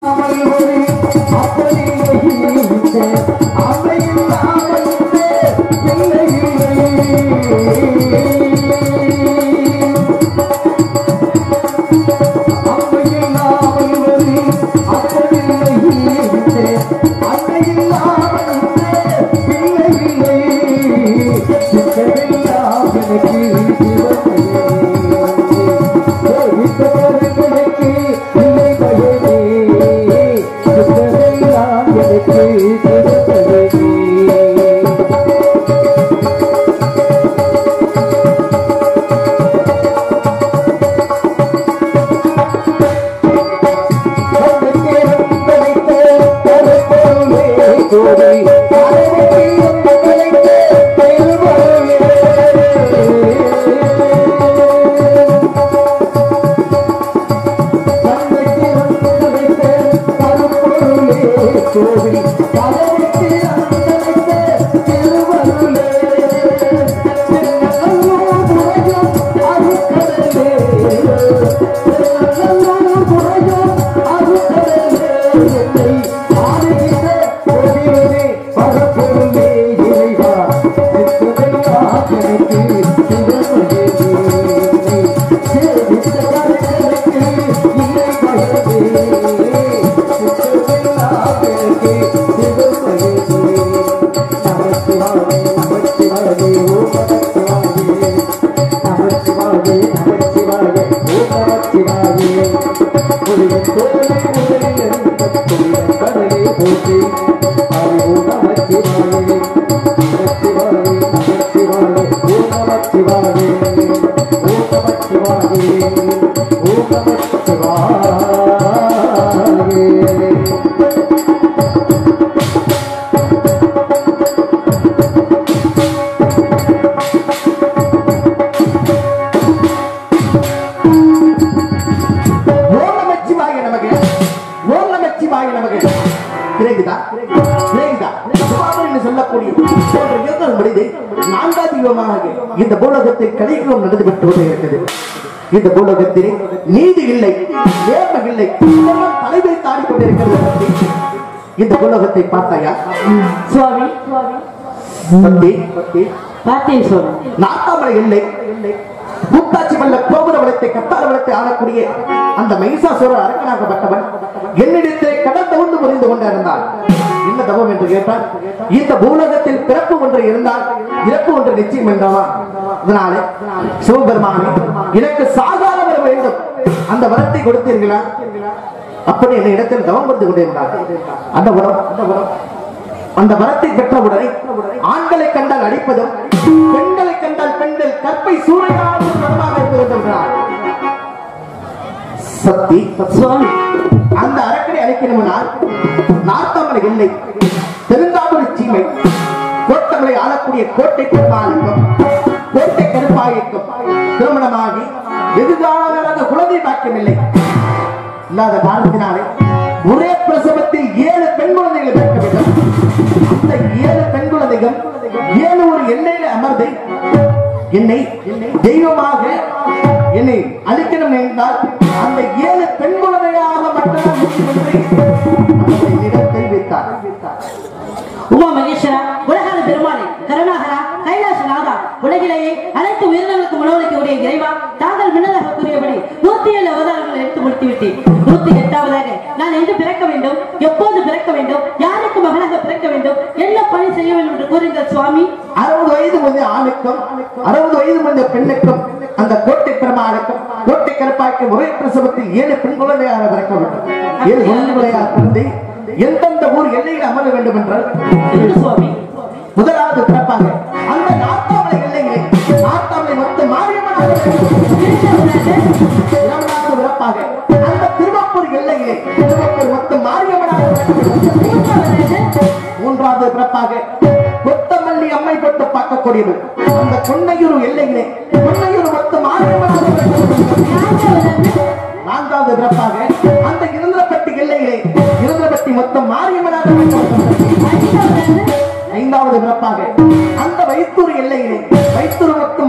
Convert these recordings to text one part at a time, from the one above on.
ஓம் நமச்சிவாய நமக ஓம் நமச்சிவாய நமக விரைகுதா விரைகுதா சுவாமி என்று சொல்லக்கூடிய போன்ற இயக்கம் முடிந்து நான்காவது யுகமாக இந்த பூலோகத்தில் கலியுகம் நடந்துவிட்டு கொண்டே இருக்கிறது இந்த பூலோகத்திலே நீதி இல்லை நேர்மை இல்லை இதெல்லாம் தலைமை தாடி கொண்டிருக்கிறது பற்றி இந்த பூலோகத்தை பார்த்தாயா சுவாமி பத்தி பத்தி பார்த்தேன் சுவாமி நாட்டாமலை இல்லை கூட்டாட்சி மல்ல கோபுர வளத்தை கத்தார வளத்தை ஆளக்கூடிய அந்த மைசாசுர அரக்கனாகப்பட்டவன் என்னிடத்திலே கடந்த ஒன்று புரிந்து கொண்டிருந்தான் என்ன தவம் என்று கேட்டால் இந்த பூலோகத்தில் பிறப்பு ஒன்று இருந்தால் இறப்பு ஒன்று நிச்சயம் என்றவா அதனாலே சிவபெருமானே எனக்கு சாகாத வர வேண்டும் அந்த வரத்தை கொடுத்தீர்களா அப்படி என்ன இடத்தில் தவம் வந்து கொண்டிருந்தார் அந்த வரம் அந்த வரம் அந்த வரத்தை பெற்றவுடனே ஆண்களை கண்டால் அடிப்பதும் பெண்களை கண்டால் பெண்கள் கற்பை சூறையாடும் வரமாக இருந்து கொண்டிருக்கிறார் சக்தி சுவாமி அந்த அரக்கனை அழைக்கணும்னால் நார்த்தமலை இல்லை தெலுங்காபுரி சீமை கோட்டமலை ஆளக்கூடிய கோட்டை பெருமாளுக்கும் கோட்டை கருப்பாய்க்கும் திருமணமாகி எதிர்கால குழந்தை பாக்கியம் இல்லை இல்லாத காரணத்தினாலே ஒரே பிரசவத்தில் ஏழு பெண் குழந்தைகள் பிறக்க வேண்டும் அந்த ஏழு பெண் குழந்தைகள் ஏழு ஒரு எல்லையில அமர்ந்து என்னை தெய்வமாக என்னை அழிக்கணும் என்றால் அந்த ஏழு பெண் குழந்தையாக மட்டும்தான் முடியும் என்று என்னிடம் தெரிவித்தார் உமா மகேஸ்வரா உலகால பெருமானே கருணாகரா கைலாசநாதா உலகிலேயே அனைத்து உயிரினங்களுக்கு உணவளிக்க உடைய இறைவா தாங்கள் முன்னதாக கூறியபடி நூத்தி ஏழு அவதாரங்களை எடுத்து முடித்து விட்டேன் நூத்தி எட்டாவதாக நான் எங்கு பிறக்க வேண்டும் எப்போது பிறக்க வேண்டும் யாருக்கு மகனாக பிறக்க வேண்டும் என்ன பணி செய்ய வேண்டும் என்று கூறுங்கள் சுவாமி அறுபது வயது வந்து ஆணுக்கும் அறுபது வயது வந்து பெண்ணுக்கும் அந்த கோட்டை பெருமாளுக்கும் கோட்டை கருப்பாய்க்கும் ஒரே பிரசவத்தில் ஏழு பெண் குழந்தையாக பிறக்க வேண்டும் ஏழு குழந்தையாக பிறந்து எந்தெந்த ஊர் எல்லையில் அமர வேண்டும் என்றால் என்று சுவாமி முதலாவது பிறப்பாங்க அந்த நாட்டாமலை எல்லையிலே நாட்டாமலை மொத்த மாரியம்மனாக இரண்டாவது பிறப்பாக அந்த திருவாப்பூர் எல்லையிலே திருவாப்பூர் மொத்த மாரியம்மனாக மூன்றாவது பிறப்பாக கொத்தமல்லி அம்மை போட்டு பார்க்கக்கூடியது அந்த கொன்னையூர் எல்லையிலே கொன்னையூர் மொத்த மாரியம்மனாக நான்காவது பிறப்பாக அந்த இருந்திரப்பட்டி எல்லையிலே இருந்திரப்பட்டி மொத்தம் மாரியம்மனாக ஐந்தாவது பிறப்பாக அந்த வைத்தூர் எல்லையிலே வைத்தூர் மொத்தம்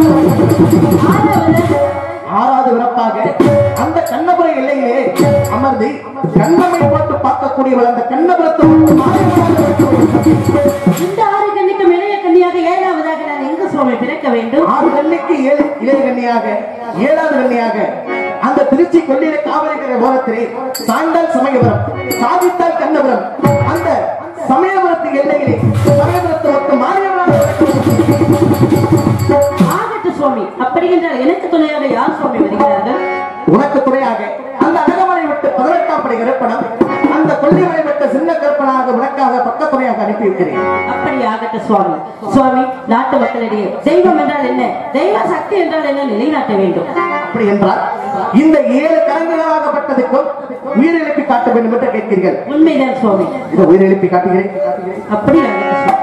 மாரியம்மனாக ஆறாவது பிறப்பாக அந்த கண்ணபுர எல்லையிலே அமர அமர்ந்து கண்ணமை போட்டு பார்க்கக்கூடியவள் அந்த கண்ணபுரத்தை விட்டு மாயமாக இந்த ஆறு கண்ணுக்கும் இளைய கன்னியாக ஏழாவதாக நான் எங்கு சுவாமி பிறக்க வேண்டும் ஆறு கண்ணிக்கு ஏழு இளைய கண்ணியாக ஏழாவது கண்ணியாக அந்த திருச்சி கொள்ளிட காவிரிக்கரை ஓரத்திலே சாய்ந்தால் சமயபுரம் சாதித்தால் கண்ணபுரம் அந்த சமயபுரத்து எல்லையிலே சமயபுரத்து ஒட்டு மாரியவனாக ஆகட்டும் சுவாமி அப்படி என்றால் எனக்கு துணையாக யார் சுவாமி வருகிறார்கள் உனக்கு துணையாக அந்த அழகமலை விட்டு பதினெட்டாம் படை கருப்பணம் அந்த கொல்லிமலை விட்டு சின்ன கருப்பனாக உனக்காக பக்கத்துணையாக அனுப்பி வைக்கிறேன் அப்படி ஆகட்டும் சுவாமி சுவாமி நாட்டு மக்களிடையே தெய்வம் என்றால் என்ன தெய்வ சக்தி என்றால் என்ன நிலைநாட்ட வேண்டும் அப்படி என்றால் இந்த ஏழு கரங்களாகப்பட்டதுக்கும் உயிரிழப்பி காட்ட வேண்டும் என்று கேட்கிறீர்கள் உண்மைதான் சுவாமி இதை உயிரிழப்பி காட்டுகிறேன் அப்படி ஆகட்டும் சுவாமி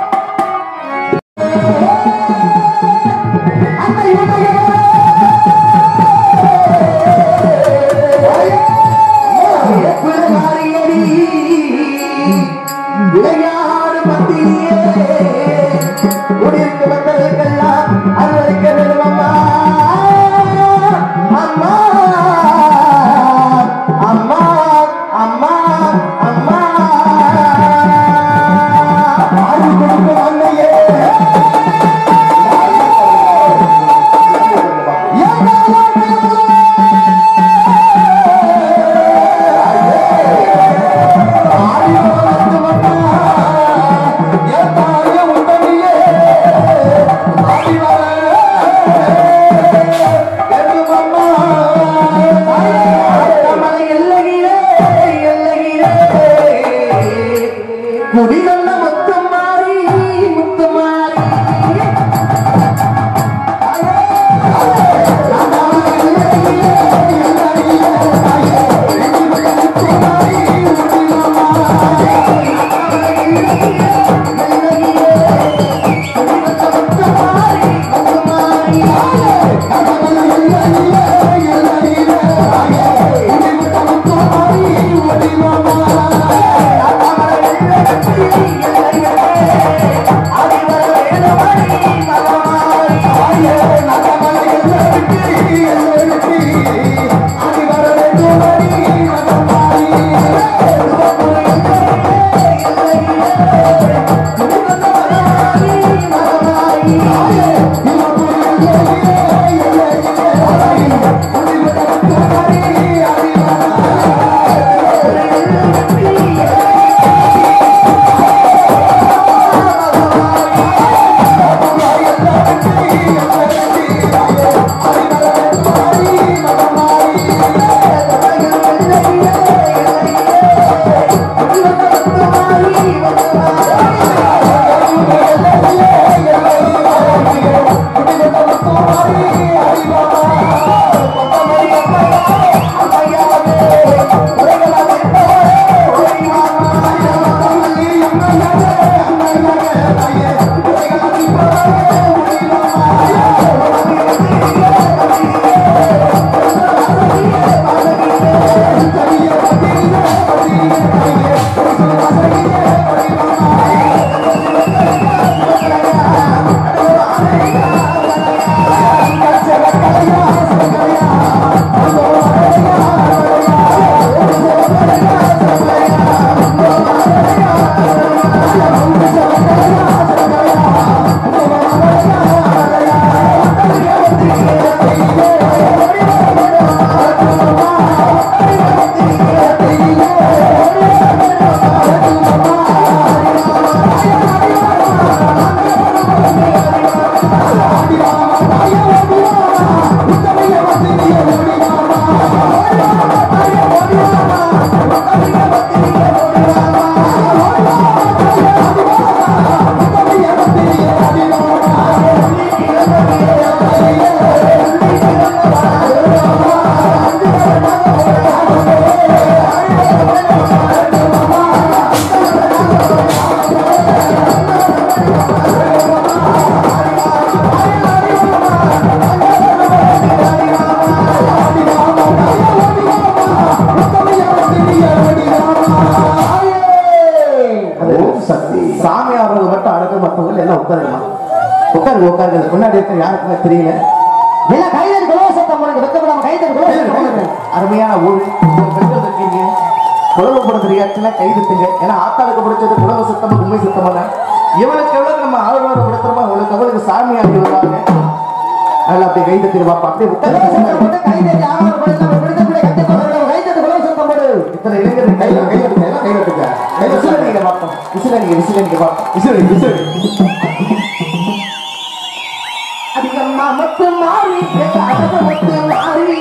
விளையாடு மத்தியே குடியிருக்கு வந்ததற்கெல்லாம் அனுமதிக்க வேண்டும் அம்மா அம்மா அம்மா அம்மா அம்மா ஆடு கொடுக்கும் அன்னையே முடிவல்ல முத்தம் மாறி முத்தம் மாறி சாமியார்கள் மட்டும் அடக்க மற்றவங்க எல்லாம் உட்காருமா உட்காருங்க உட்காருங்க முன்னாடி இருக்க யாருக்குமே தெரியல எல்லாம் கைதறி குலவசத்தம் உனக்கு வெக்கப்படாம கைதறி குலவசத்தம் அருமையான ஊழல் பெண்களுக்கு குழம்பு போட தெரியாச்சுன்னா கை தட்டுங்க ஏன்னா ஆத்தாளுக்கு பிடிச்சது குழம்பு சுத்தமா உண்மை சுத்தமா இவனுக்கு எவ்வளவு நம்ம ஆழ்வாரம் படுத்துறோமோ அவளுக்கு அவளுக்கு சாமி ஆகி வருவாங்க அதில் அப்படியே கை தட்டி பாப்பா அப்படியே உட்காந்து இத்தனை இளைஞர்கள் கையில கை எடுத்து எல்லாம் கை எடுத்துக்க கை விசிலடிக்க பார்ப்போம் விசிலடிக்க விசிலடிக்க பார்ப்போம் விசிலடி விசிலடி அதிகமா மத்து மாறி அகம மத்து மாறி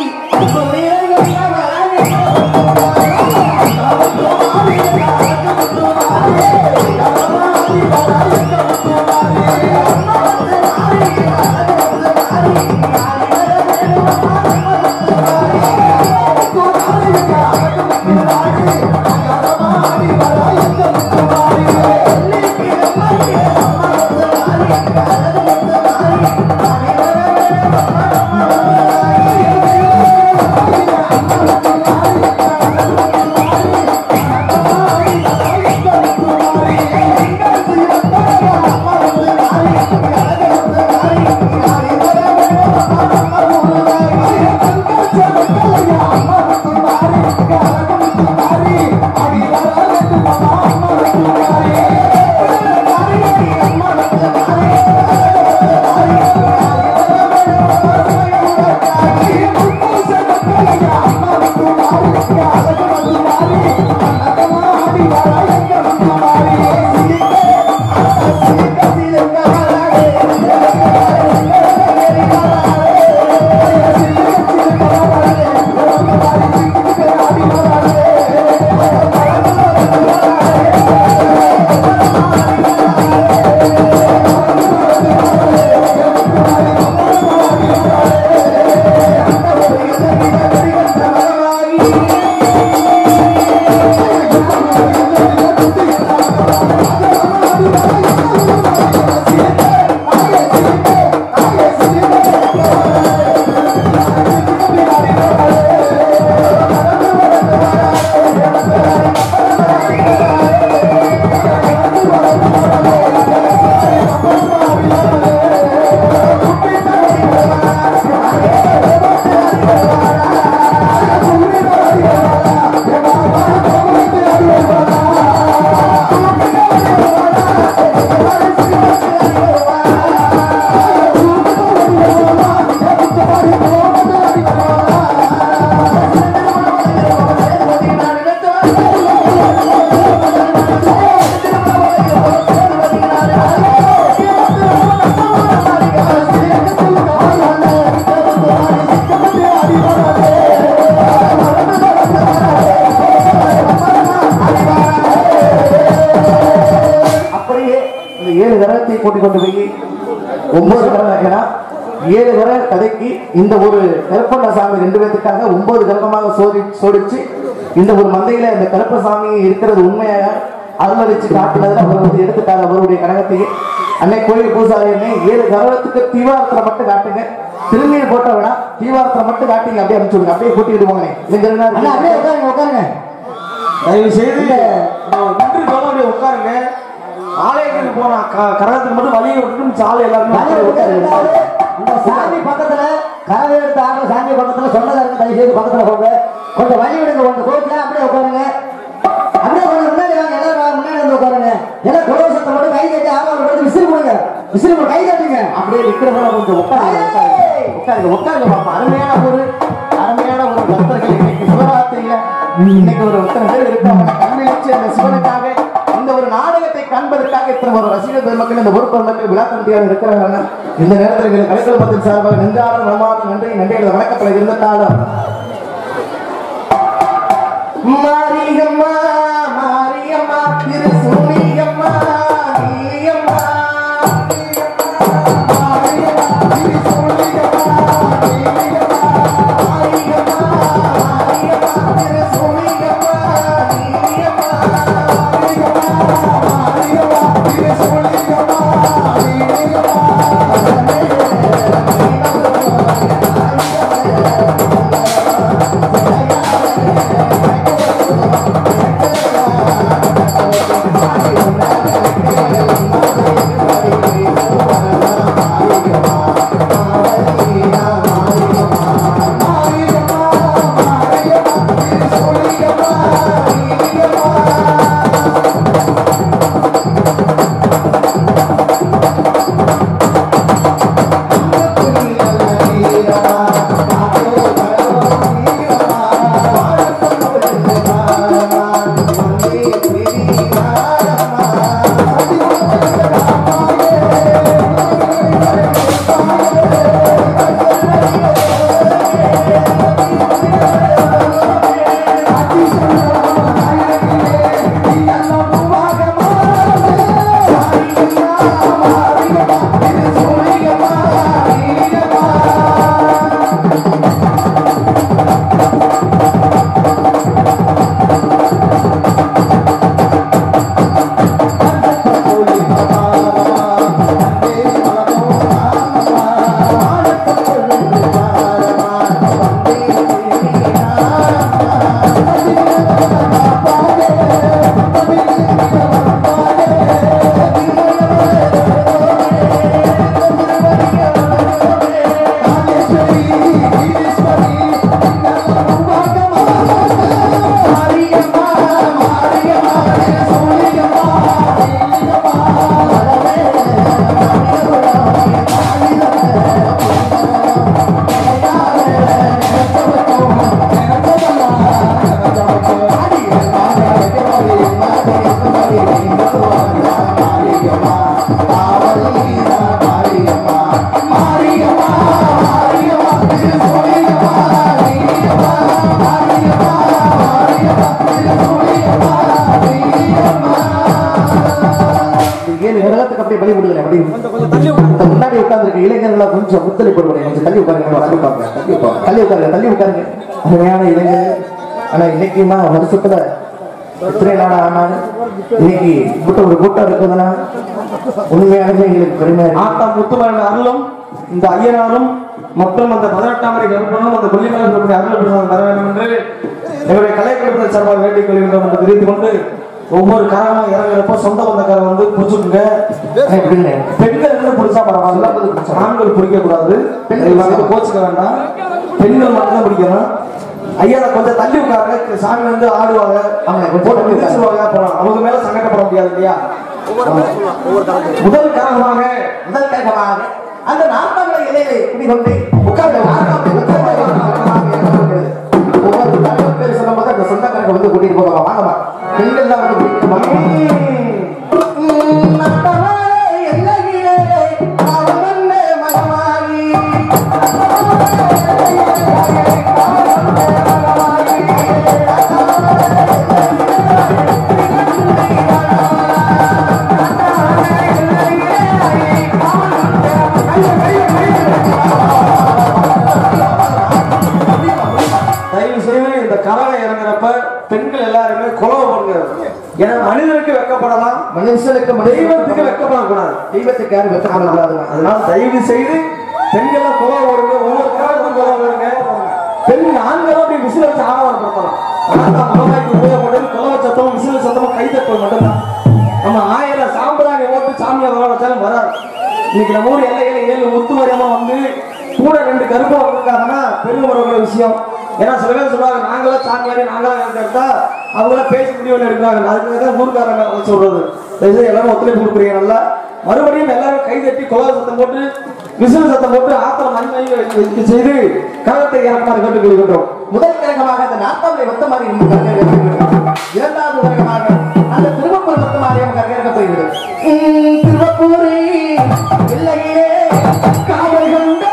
அப்படியே இந்த ஏழு கரகத்தை கூட்டிக் கொண்டு போய் ஒன்பது கரகம் ஏன்னா ஏழு கர கதைக்கு இந்த ஒரு கருப்பண்ண சாமி ரெண்டு பேத்துக்காக ஒன்பது கரகமாக சோதி சோடிச்சு இந்த ஒரு மந்தையில இந்த கருப்பசாமி இருக்கிறது உண்மையாக அருமதிச்சு காட்டுனதுல அவர் வந்து எடுத்துட்டாங்க அவருடைய கழகத்தையே அன்னை கோயில் பூசாரியனே ஏழு கரகத்துக்கு தீவாரத்துல மட்டும் காட்டுங்க திரும்பியில் போட்ட விட தீவாரத்துல மட்டும் காட்டிங்க அப்படியே அனுப்பிச்சுடுங்க அப்படியே கூட்டிட்டு போங்க இங்க இருந்தா அப்படியே உட்காருங்க உட்காருங்க தயவு செய்து நின்று போக உட்காருங்க ஆலயத்துக்கு போன க- கரகத்துக்கு மட்டும் வழியை விட்டுட்டு சாலை எல்லாருமே உட்காருங்க. இந்த சாமி பக்கத்துல கரவை எடுத்த ஆடுற சாமி பக்கத்துல சொன்னதாருங்க தயவு செய்து பக்கத்துல போங்க கொஞ்சம் வழி விடுங்க கொஞ்சம் கோச்சுல அப்படியே உட்காருங்க அப்படியே கொஞ்சம் முன்னாடி வாங்க எல்லாரும் வாங்க, முன்னாடி வந்து உட்காருங்க எல்லாம் குலவசத்தை மட்டும் கை கட்டி ஆமாம் எடுத்து விசிறு கொடுங்க விசிறு போடு, கை கட்டுங்க அப்படியே நிக்கிறவங்க கொஞ்சம் உட்காருங்க உட்காருங்க. உட்காருங்க உட்காருங்க பாப்பா அருமையான ஒரு அருமையான ஒரு பக்தர்கள் இன்னைக்கு சிவராத்திரியில இன்னைக்கு ஒரு இத்தனை பேர் இருக்காங்க கல்வி வச்சு அந்த சிவனுக்காக இந்த ஒரு நாடகத்தை காண்பதற்காக இத்தனை ஒரு ரசிகர் பெருமக்கள் இந்த ஊர் பெருமக்கள் விழா கமிட்டியாக இருக்கிறாங்க இந்த நேரத்தில் எங்கள் கலைக்கல் சார்பாக நெஞ்சார நமாத நன்றி நன்றி எனது வணக்கப்பட இருந்தாலும் மாரியம்மா மாரியம்மா திரு சூரியம்மா நீலியம்மா ஆ அப்படி அந்த முன்னாடி உட்கார்ந்துருக்க இளைஞர்களா கொஞ்சம் முத்தலி போடுவாங்க கொஞ்சம் தள்ளி உட்காருங்க தள்ளி உட்காருங்க தள்ளி உட்காருங்க தள்ளி உட்காருங்க தள்ளி உட்காருங்க அருமையான இளைஞர் ஆனா இன்னைக்குமா வருஷத்துல எத்தனை நாள் ஆனாலும் இன்னைக்கு கூட்டம் ஒரு கூட்டம் இருக்குதுன்னா உண்மையானவே எங்களுக்கு பெருமையா இருக்கு. ஆத்தா முத்துமரன் அருளும் இந்த ஐயனாரும் மற்றும் அந்த பதினெட்டாம் வரை கருப்பனும் அந்த கொல்லிமலை கருப்பனை அருள் பெறுவது வர வேண்டும் என்று எங்களுடைய கலைக்குழுப்பத்தை சார்பாக வேண்டிக் கொள்கின்றோம் என்று தெரிவித்துக் கொண்டு ஒவ்வொரு காரமா இறங்குறப்ப சொந்த பந்தக்காரர் வந்து புடிச்சுக்குங்க ஆனா எப்படின்னு பெண்கள் இருந்து பிடிச்சா பரவாயில்ல ஆண்கள் பிடிக்க கூடாது பெண்கள் வந்து கோச்சுக்க வேண்டாம் பெண்கள் மட்டும் தான் பிடிக்கணும் ஐயா கொஞ்சம் தள்ளி உட்காருங்க சாமி வந்து ஆடுவாங்க ஆமா, கொஞ்சம் போட்டு தள்ளி உட்காருங்க. மிதிச்சிருவாங்க அப்புறம் அவங்க மேல சங்கடப்பட முடியாது இல்லையா முதல் காரணமாக முதல் கழகமாக அந்த நாற்பது இலையை குடிகொண்டு உட்கார்ந்து நாற்பது ஒவ்வொரு கழகம் பேர் சொல்லும்போது அந்த சொந்த கணக்கு வந்து கூட்டிட்டு போவாங்க வாங்கம்மா பெண்கள் தான் வந்து கூட்டிட்டு போவாங்க தயவு செய்து இந்த கரவை இறங்குறப்ப பெண்கள் எல்லாருமே கொலவை பண்ணுங்க ஏன்னா மனிதனுக்கு வெக்கப்படலாம் மனுஷனுக்கு தெய்வத்துக்கு வெக்கப்படக்கூடாது தெய்வத்துக்கு யாரும் வெட்டப்படக்கூடாதுங்க அதனால தயவு செய்து பெண்கள் கொலை ஓடுங்க ஒவ்வொரு காலத்துக்கும் கொலை ஓடுங்க பெண் ஆண்களும் அப்படி விசில் வச்சு ஆரவாரப்படுத்தலாம் கொலவாய்க்கு உபயோகப்பட்டது கொலவை சத்தமும் விசில் சத்தமும் கைத்தட்டல் மட்டும்தான் நம்ம ஆயிரம் சாம்பிராணி ஓட்டு சாமியை வர வச்சாலும் வராது இன்னைக்கு நம்ம ஊர் எல்லையில ஏழு முத்து மரியமா வந்து கூட ரெண்டு கருப்பா வந்திருக்காங்கன்னா பெருமை விஷயம் ஏன்னா சில பேர் சொல்றாங்க நாங்களாம் சாமியாரி நாங்களாம் எடுத்தா அவங்களாம் பேசி முடிவு எடுக்கிறாங்க அதுக்கு தான் ஊருக்காரங்க சொல்றது தயவுசெய்து எல்லாரும் ஒத்துழைப்பு கொடுக்குறீங்க நல்லா மறுபடியும் எல்லாரும் கை தட்டி கொலா சத்தம் போட்டு விசில் சத்தம் போட்டு ஆத்திரம் நன்மை செய்து கழகத்தை இறக்குமாறு கேட்டுக் கொள்கின்றோம் முதல் கிரகமாக அந்த நாற்பது ஒத்த மாதிரி இரண்டாவது கிரகமாக அந்த திருவப்பூர் ஒத்த மாதிரியும் கற்கேற்க போய்விடும் திருவப்பூரே இல்லையே காவல் கொண்ட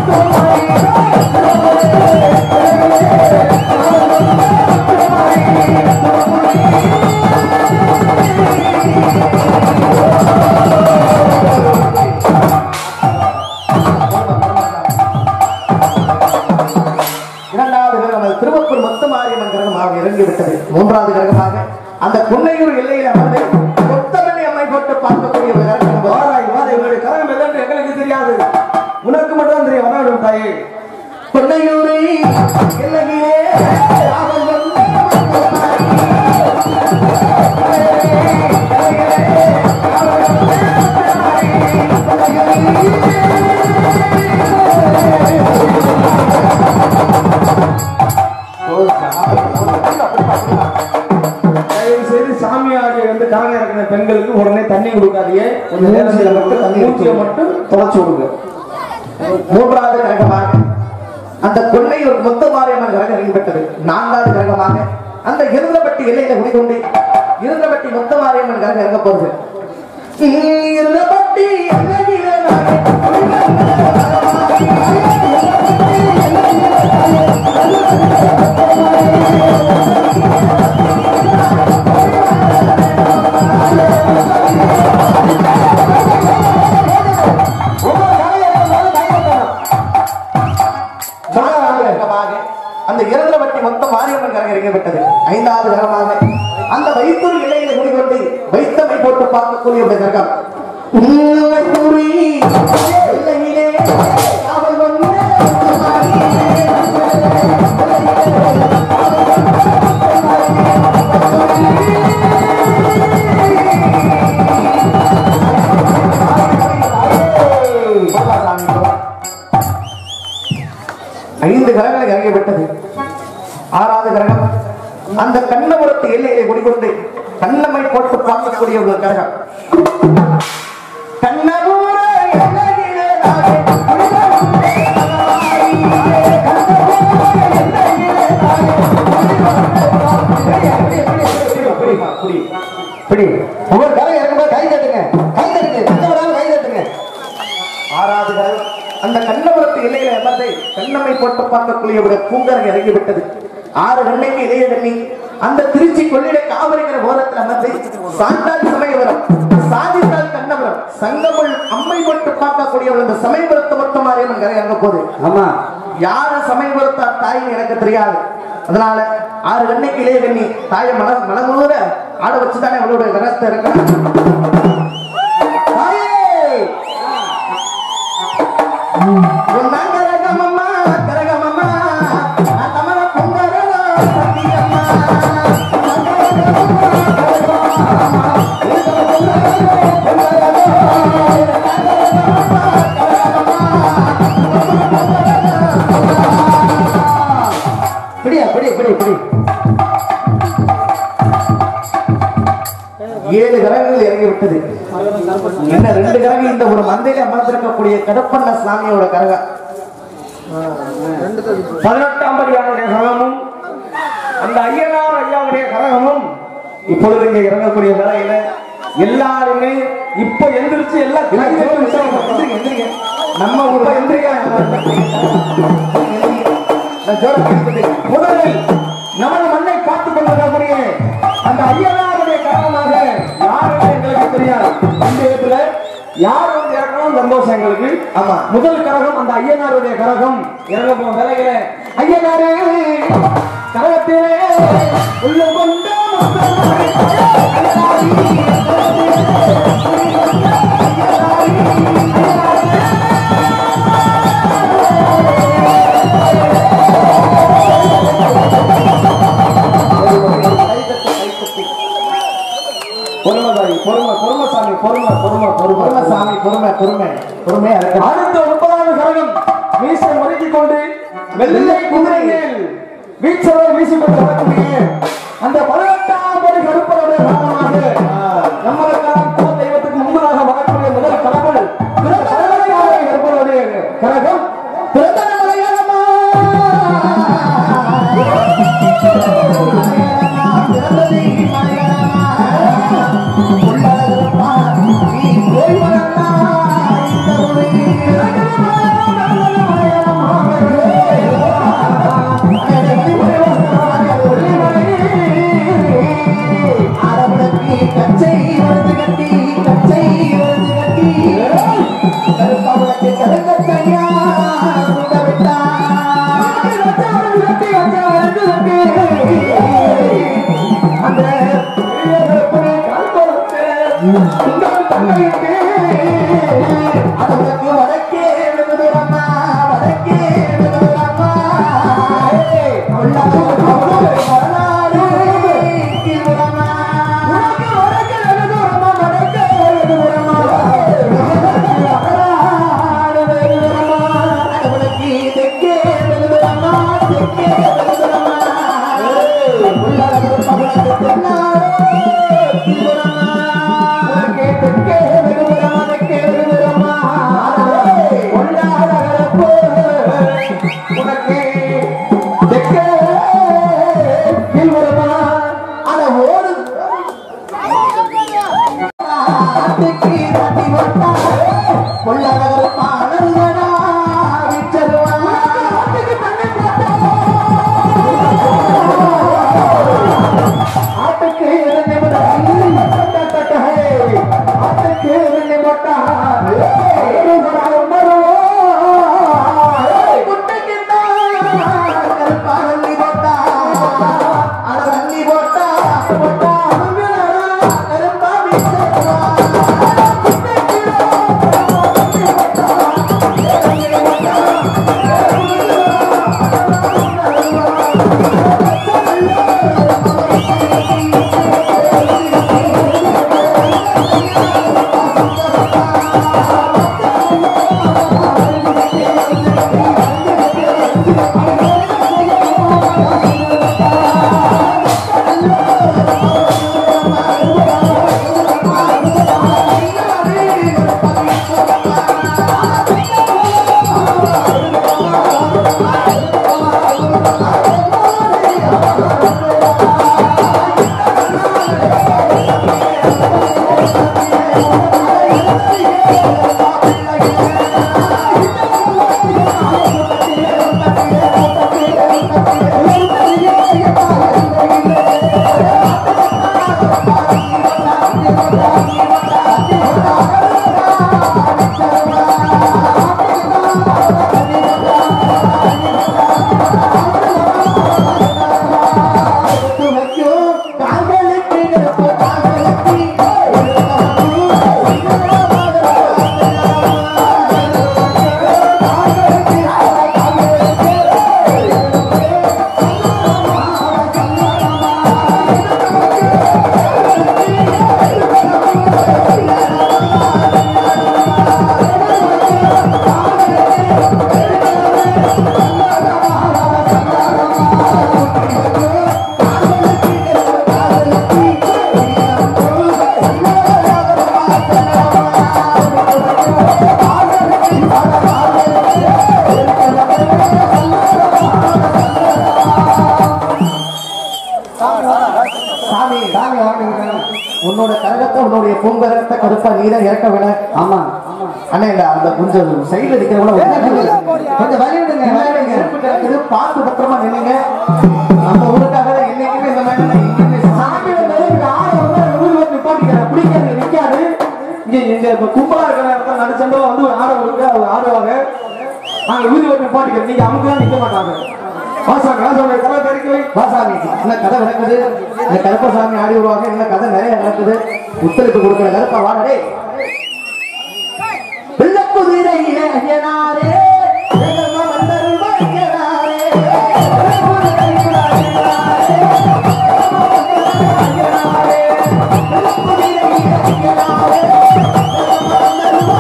இரண்டாவது கிரகம் அது திருவப்பூர் மொத்த மாரியம்மன் கிரகமாக இறங்கிவிட்டது மூன்றாவது கிரகமாக அந்த குன்னையூர் எல்லையில் அமர்ந்து கொத்தமல்லி அம்மை போட்டு பார்க்கக்கூடிய ஒரு கிரகம் வாராய் வாராய் இவருடைய கழகம் எதற்கு எங்களுக்கு தெரியாது உனக்கு மட்டும் தான் தெரியும் வரவிடும் தாயே கொன்னையூரே எல்லையிலே காவல் வந்த தயவு செய்து சாமியாடி வந்து கரகம் இறக்கின பெண்களுக்கு உடனே தண்ணி கொடுக்காதீங்க கொஞ்சம் நேரம் மூச்சில மட்டும் தண்ணி மூச்சியை மட்டும் தொலைச்சு விடுங்க மூன்றாவது கிரகமாக அந்த கொன்னையூர் மொத்த மாரியம்மன் கிரகம் இறங்கிவிட்டது நான்காவது கிரகமாக அந்த இருந்தபட்டி எல்லையில குடிக்கொண்டு இருந்தபட்டி மொத்த மாரியம்மன் கிரகம் இறங்க போகுது இருந்தபட்டி எல்லையிலே நானே நான்காவது கிரகமாக அந்த இறந்தபட்டி மொத்த மாரியம்மன் கரகம் இறங்கப்பட்டது ஐந்தாவது கிரகமாக அந்த வைத்தூர் இலையில குடிகொண்டு வைத்தமை போட்டு பார்க்கக்கூடிய ஒரு கிரகம் வைத்தூரி எல்லையிலே காவல் வந்த ஐந்து கிரகங்கள் இறங்கிவிட்டது ஆறாவது கிரகம் அந்த கண்ணபுரத்து எல்லையை குடிகொண்டு கண்ணம்மை போட்டு பார்க்கக்கூடிய ஒரு கிரகம் கண்ணபுர எல்லையிலே நானே இப்படி ஒவ்வொரு கரை இறக்கும்போது கை தட்டுங்க கை தட்டுங்க எந்த விடாம கை தட்டுங்க ஆறாவது கிரகம் அந்த கண்ணபுரத்து எல்லையில அமர்ந்து கண்ணம்மை போட்டு பார்க்கக்கூடிய ஒரு பூங்கரங்க இறங்கிவிட்டது ஆறு கண்ணைக்கு இளைய கண்ணி அந்த திருச்சி கொள்ளிட காவிரிங்கிற ஓரத்தில் அமர்ந்து சாண்டால் சமயவரம் சாதித்தால் கண்ணபுரம் சங்கமுள் அம்மா பார்க்கக்கூடியவள் இந்த சமயபுரத்தை மட்டும் மாரியம்மன் கரை அங்க போகுது ஆமா யாரு சமயபுரத்தார் தாயின்னு எனக்கு தெரியாது அதனால ஆறு கண்ணைக்கு இளைய கண்ணி தாயை மன மனமுழுவ ஆட வச்சுதானே அவளோட கரத்தை இருக்கணும் தாயே! உன்னான் கரகமம்மா, கரகமம்மா, நான் தமிழ பொங்கலோ, சத்தியம்மா. உன்னான் கரகமம்மா, கரகமம்மா, நான் தமிழ பொங்கலோ, பொங்கலோ. உன்னான் கரகமம்மா, பிடியா பிடி பிடி பிடி ஏழு கிரகங்கள் இறங்கி விட்டது என்ன ரெண்டு கிரகம் இந்த ஒரு மந்தையில அமர்ந்திருக்கக்கூடிய கடப்பண்ண சாமியோட கரகம் பதினெட்டாம் படியானுடைய கரகமும் அந்த ஐயனார் ஐயாவுடைய கரகமும் இப்பொழுது இங்க இறங்கக்கூடிய வேலையில எல்லாருமே இப்ப எந்திரிச்சு எல்லாம் கை தட்டி உற்சாகம் எந்திரிங்க, எந்திரிங்க. நம்ம இப்ப ஒரு எந்திரிக்காங்க நான் ஜோரா பேசிட்டு முதலில் நமது மண்ணை காத்துக் கொண்டிருக்கக்கூடிய அந்த ஐயனாருடைய காரணமாக யாருன்னு எங்களுக்கு தெரியாது இந்த இடத்துல யார் வந்து இறக்கணும் சந்தோஷம் எங்களுக்கு ஆமா. முதல் கரகம் அந்த ஐயனாருடைய கரகம் இறங்க போகும் வேலையில ஐயனாரே கரகத்திலே உள்ள கொண்ட பொறுமைதாரி பொறுமை பொறுமைசாமி பொறுமை பொறுமை பொறுமை பொறுமை சாமி பொறுமை பொறுமை பொறுமையா இருக்கு அடுத்த முப்பதாவது கரகம் வீசை முறுக்கிக் கொண்டு வெள்ளை குதிரை மேல் வீச்சவர் வீசிக்கொண்டு வரக்கூடிய அந்த பதினெட்டாம் படி கருப்பருடைய காரணமாக நம்மளுக்கான குல தெய்வத்துக்கு முன்பதாக வரக்கூடிய முதல் கடவுள் இந்த பதினெட்டாம் படி கருப்பருடைய கரகம் பிறந்த மலையாளமா அந்த பெரியவர்களுக்கு கால் கொடுத்து உங்கள் தந்தைக்கு அதற்கு வடக்கே விழுதுரம்மா வடக்கே விழுதுரம்மா கொள்ளாத வரலாறு விழுதுரம்மா உனக்கு வடக்கு எழுதுறமா வடக்கு எழுதுறமா வரலாறு விழுதுரம்மா கடவுளுக்கு தெற்கே விழுதுரம்மா தெற்கே விழுதுரம்மா கொள்ளாத பகலுக்கு தென்னாரோ விழுதுரம்மா உனக்கு தெற்கே எழுதுறமா தெற்கே எழுதுறமா கொண்டாட கலப்பு உனக்கு தெற்கே எழுதுறமா அத ஓடு ஆட்டுக்கு தட்டி வந்தா கொள்ளவர் பாடல்களா விச்சருவா ஆட்டுக்கு தண்ணி ஆட்டுக்கு இரண்டு ஆட்டுக்கு இரண்டு மொட்டா கருப்பாரல்லி போட்டா அட தண்ணி போட்டா போட்டா கருப்பா விச்சருவா உன்னோட கழகத்தை உன்னுடைய பூங்கரகத்தை கருப்பா நீதான் இறக்க விட ஆமா அண்ணா இல்ல அந்த கொஞ்சம் சைடுல இருக்கிறவங்கள கொஞ்சம் வழி விடுங்க வழி விடுங்க நெருப்பு கிடக்குது பார்த்து பத்திரமா நில்லுங்க நம்ம ஊருக்காக தான் என்னைக்குமே இந்த மாதிரி நான் எங்கேயுமே சாமியோட நெருப்புக்கு ஆளை வந்து ஊர் வந்து நிப்பாட்டிக்கிறேன். பிடிக்காது, நிக்காது. இங்க இங்க இப்ப கும்பலா இருக்கிற இடத்துல நடுச்சந்தோ வந்து ஒரு ஆடை விடுங்க, அவங்க ஆடுவாங்க. நாங்க ஊதி ஓட்டு நிப்பாட்டிக்கிறோம். நீங்க அமுக்கெல்லாம் நிக்க மாட்டாங்க. வாசாமி, வாசாமி, கதவை திறக்கி வை. வாசாமி என்ன கதை நடக்குது இந்த கருப்பசாமி ஆடி வருவாங்க என்ன கதை நிறைய நடக்குது ஒத்துழைப்பு கொடுக்கிற கருப்பா வாடே வெள்ளக்குதிரை ஐயனாரே வேகமா வந்தருள்வா ஐயனாரே. வெள்ளக்குதிரை ஐயனாரே, ஐயனாரே. வெள்ளக்குதிரை ஐயனாரே, வேகமா வந்தருள்வா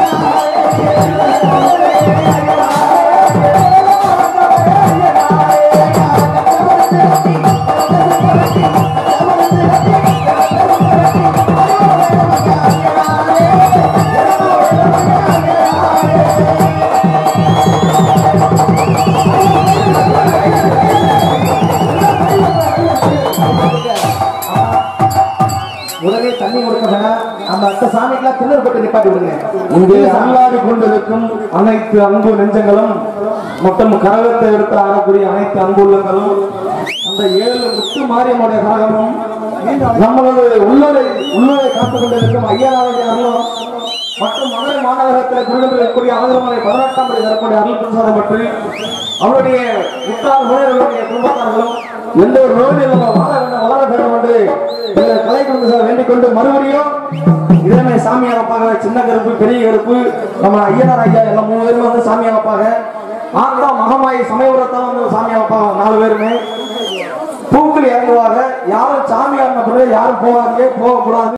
உடனே தண்ணி கொடுக்க வேணாம் அந்த அத்த சாமிக்கெல்லாம் திண்ணூர் போட்டு நிப்பாட்டி விடுங்க இங்கே அல்லாடி கொண்டிருக்கும் அனைத்து அன்பு நெஞ்சங்களும் மொத்தம் கரகத்தை எடுத்து ஆடக்கூடிய அனைத்து அன்பு உள்ளங்களும் அந்த ஏழு முத்து மாரியம்முடைய கரகமும் நம்மளது உள்ளரை உள்ளரை காத்துக் கொண்டிருக்கும் ஐயாவுடைய அருளும் மற்றும் மதுரை மாநகரத்தில் குடிகொண்டிருக்கக்கூடிய ஆதரமலை பதினெட்டாம் படி தரக்கூடிய அருள் பிரசாதம் பற்றி அவருடைய உற்றார் உறவினர்களுடைய குடும்பத்தார்களும் எந்த ஒரு நோயில் நம்ம வாழ வேண்டும் வளர வேண்டும் என்று இந்த கலை கொண்டு சார் வேண்டிக் கொண்டு மறுபடியும் இதே சாமி அளப்பாக சின்ன கருப்பு பெரிய கருப்பு நம்ம ஐயனார் ஐயா எல்லாம் மூணு பேருமே வந்து சாமி அளப்பாக ஆறுதான் மகமாயி சமயபுரத்தான் வந்து சாமி அளப்பாங்க நாலு பேருமே பூக்கள் இறங்குவாங்க யாரும் சாமி ஆடின பிறகு யாரும் போகாதீங்க போகக்கூடாது